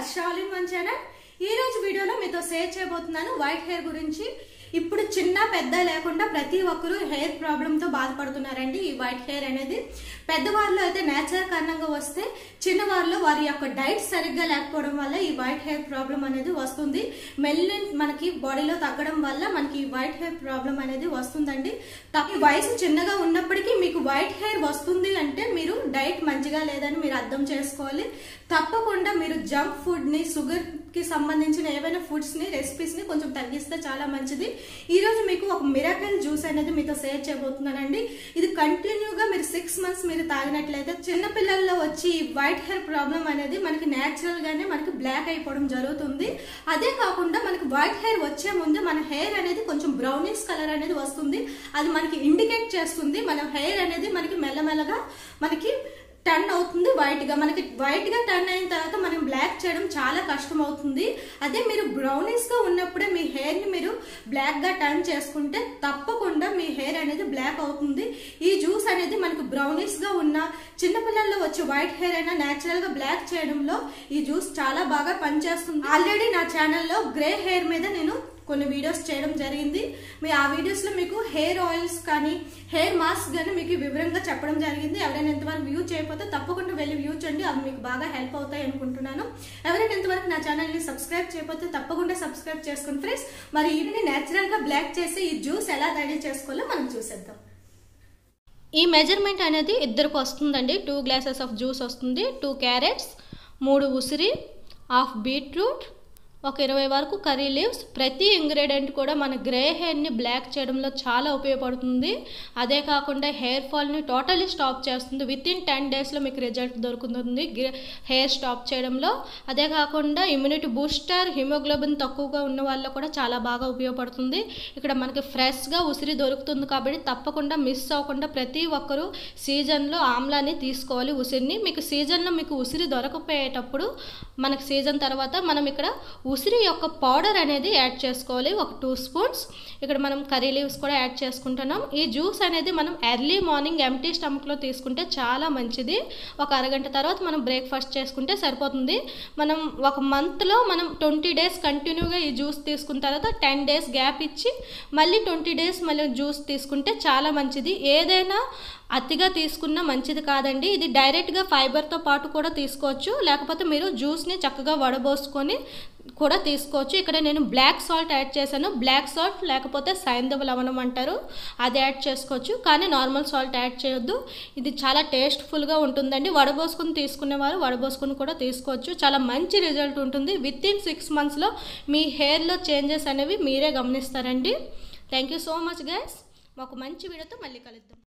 హర్షాలి మన్ ఛానల్ ఈ రోజు వీడియోలో మీతో షేర్ చేయబోతున్నాను వైట్ హెయిర్ గురించి ఇప్పుడు చిన్న పెద్ద లేకుండా ప్రతి ఒక్కరూ హెయిర్ ప్రాబ్లంతో బాధపడుతున్నారండి ఈ వైట్ హెయిర్ అనేది పెద్దవారిలో అయితే నేచురల్ కారణంగా వస్తే చిన్నవారిలో వారి యొక్క డైట్ సరిగ్గా లేకపోవడం వల్ల ఈ వైట్ హెయిర్ ప్రాబ్లం అనేది వస్తుంది మెల్లిన్ మనకి బాడీలో తగ్గడం వల్ల మనకి ఈ వైట్ హెయిర్ ప్రాబ్లం అనేది వస్తుందండి త- ఈ వయసు చిన్నగా ఉన్నప్పటికీ మీకు వైట్ హెయిర్ వస్తుంది అంటే మీరు డైట్ మంచిగా లేదని మీరు అర్థం చేసుకోవాలి తప్పకుండా మీరు జంక్ ఫుడ్ ని షుగర్ కి సంబంధించిన ఏవైనా ఫుడ్స్ ని రెసిపీస్ ని కొంచెం తగ్గిస్తే చాలా మంచిది ఈ రోజు మీకు ఒక మిరాకల్ జ్యూస్ అనేది మీతో షేర్ చేయబోతున్నానండి ఇది కంటిన్యూగా మీరు సిక్స్ మంత్స్ మీరు తాగినట్లయితే చిన్న పిల్లల్లో వచ్చి ఈ వైట్ హెయిర్ ప్రాబ్లం అనేది మనకి నేచురల్ గానే మనకి బ్లాక్ అయిపోవడం జరుగుతుంది అదే కాకుండా మనకి వైట్ హెయిర్ వచ్చే ముందు మన హెయిర్ అనేది కొంచెం బ్రౌనిష్ కలర్ అనేది వస్తుంది అది మనకి ఇండికేట్ చేస్తుంది మన హెయిర్ అనేది మనకి మెల్లమెల్లగా మనకి టర్న్ అవుతుంది వైట్ గా మనకి వైట్ గా టర్న్ అయిన తర్వాత మనం బ్లాక్ చేయడం చాలా కష్టం అవుతుంది అదే మీరు బ్రౌనిష్ గా ఉన్నప్పుడే మీ హెయిర్ ని మీరు బ్లాక్ గా టర్న్ చేసుకుంటే తప్పకుండా మీ హెయిర్ అనేది బ్లాక్ అవుతుంది ఈ జ్యూస్ అనేది మనకి బ్రౌనిష్ గా ఉన్న చిన్నపిల్లల్లో వచ్చే వైట్ హెయిర్ అయినా నేచురల్ గా బ్లాక్ చేయడంలో ఈ జ్యూస్ చాలా బాగా పనిచేస్తుంది ఆల్రెడీ నా ఛానల్లో గ్రే హెయిర్ మీద నేను కొన్ని వీడియోస్ చేయడం జరిగింది మీ ఆ వీడియోస్ లో మీకు హెయిర్ ఆయిల్స్ కానీ హెయిర్ మాస్క్ కానీ మీకు వివరంగా చెప్పడం జరిగింది ఎవరైనా ఇంతవరకు వ్యూ చేయకపోతే తప్పకుండా వెళ్ళి వ్యూ చేయండి అవి మీకు బాగా హెల్ప్ అవుతాయి అనుకుంటున్నాను ఎవరైనా ఇంతవరకు నా ఛానల్ ని సబ్స్క్రైబ్ చేయకపోతే తప్పకుండా సబ్స్క్రైబ్ చేసుకోండి ఫ్రెండ్స్ మరి వీటిని నేచురల్ గా బ్లాక్ చేసి ఈ జ్యూస్ ఎలా రెడీ చేసుకోవాలో మనం చూసేద్దాం ఈ మెజర్మెంట్ అనేది ఇద్దరికి వస్తుందండి టూ గ్లాసెస్ ఆఫ్ జ్యూస్ వస్తుంది టూ క్యారెట్స్ మూడు ఉసిరి హాఫ్ బీట్రూట్ ఒక ఇరవై వరకు కర్రీ లీవ్స్ ప్రతి ఇంగ్రీడియంట్ కూడా మన గ్రే హెయిర్ని బ్లాక్ చేయడంలో చాలా ఉపయోగపడుతుంది అదే కాకుండా హెయిర్ ఫాల్ని టోటలీ స్టాప్ చేస్తుంది విత్ ఇన్ టెన్ డేస్లో మీకు రిజల్ట్ దొరుకుతుంది హెయిర్ స్టాప్ చేయడంలో అదే కాకుండా ఇమ్యూనిటీ బూస్టర్ హిమోగ్లోబిన్ తక్కువగా ఉన్న వాళ్ళలో కూడా చాలా బాగా ఉపయోగపడుతుంది ఇక్కడ మనకి ఫ్రెష్గా ఉసిరి దొరుకుతుంది కాబట్టి తప్పకుండా మిస్ అవ్వకుండా ప్రతి ఒక్కరూ సీజన్లో ఆమ్లాన్ని తీసుకోవాలి ఉసిరిని మీకు సీజన్లో మీకు ఉసిరి దొరకపోయేటప్పుడు మనకి సీజన్ తర్వాత మనం ఇక్కడ ఉసిరి యొక్క పౌడర్ అనేది యాడ్ చేసుకోవాలి ఒక టూ స్పూన్స్ ఇక్కడ మనం కర్రీ లీవ్స్ కూడా యాడ్ చేసుకుంటున్నాం ఈ జ్యూస్ అనేది మనం ఎర్లీ మార్నింగ్ ఎంటీ స్టమక్లో తీసుకుంటే చాలా మంచిది ఒక అరగంట తర్వాత మనం బ్రేక్ఫాస్ట్ చేసుకుంటే సరిపోతుంది మనం ఒక మంత్లో మనం ట్వంటీ డేస్ కంటిన్యూగా ఈ జ్యూస్ తీసుకున్న తర్వాత టెన్ డేస్ గ్యాప్ ఇచ్చి మళ్ళీ ట్వంటీ డేస్ మళ్ళీ జ్యూస్ తీసుకుంటే చాలా మంచిది ఏదైనా అతిగా తీసుకున్నా మంచిది కాదండి ఇది డైరెక్ట్గా ఫైబర్తో పాటు కూడా తీసుకోవచ్చు లేకపోతే మీరు జ్యూస్ని చక్కగా వడబోసుకొని కూడా తీసుకోవచ్చు ఇక్కడ నేను బ్లాక్ సాల్ట్ యాడ్ చేశాను బ్లాక్ సాల్ట్ లేకపోతే సైంధవ లవణం అంటారు అది యాడ్ చేసుకోవచ్చు కానీ నార్మల్ సాల్ట్ యాడ్ చేయొద్దు ఇది చాలా టేస్ట్ఫుల్గా ఉంటుందండి వడబోసుకుని తీసుకునేవారు వడబోసుకుని కూడా తీసుకోవచ్చు చాలా మంచి రిజల్ట్ ఉంటుంది విత్ ఇన్ సిక్స్ మంత్స్లో మీ హెయిర్లో చేంజెస్ అనేవి మీరే గమనిస్తారండి thank you so much guys మాకు మంచి వీడియోతో మళ్ళీ కలుద్దాం